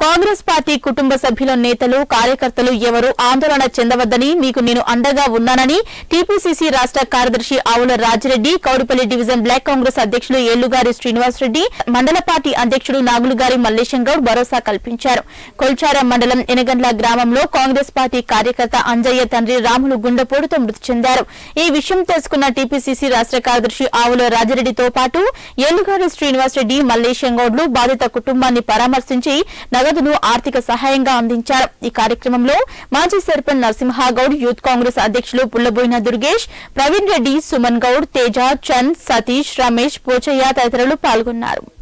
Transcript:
Congress party కుటుంబ సభ్యుల నేతలు కార్యకర్తలు ఎవరు ఆందోళన చెందవద్దని మీకు నేను అండగా ఉన్నానని టీపీసీసీ రాష్ట కార్యదర్శి Avula Rajireddy Kowdipally division block Congress అధ్యక్షులు ఏళ్లుగారి శ్రీనివాసరెడ్డి మండల పార్టీ అధ్యక్షుడు నాగులుగారి మల్లేశం గౌడ్ భరోసా కల్పించారు కొల్చారం మండలం ఎనగండ్ల గ్రామంలో కాంగ్రెస్ పార్టీ కార్యకర్త అంజయ్య తండ్రి రాములు గుండెపోటుతో మృతి చెందారు ఈ విషయం తెలుసుకున్న టీపీసీసీ రాష్ట కార్యదర్శి ఆవుల రాజిరెడ్డితో పాటు ఏలుగారి శ్రీనివాసరెడ్డి మల్లేశం గౌడ్లు బాధిత కుటుంబాన్ని పరామర్శించి నగదును ఆర్థిక సహాయంగా అందించారు ఈ కార్యక్రమంలో మాజీ సర్పంచ్ నరసింహగౌడ్ యూత్ కాంగ్రెస్ అధ్యక్షులు పుల్లబోయిన దుర్గేష్ ప్రవీణ్ రెడ్డి సుమన్ గౌడ్ తేజ చంద్ సతీష్ రమేష్ పోచయ్య తదితరులు పాల్గొన్నారు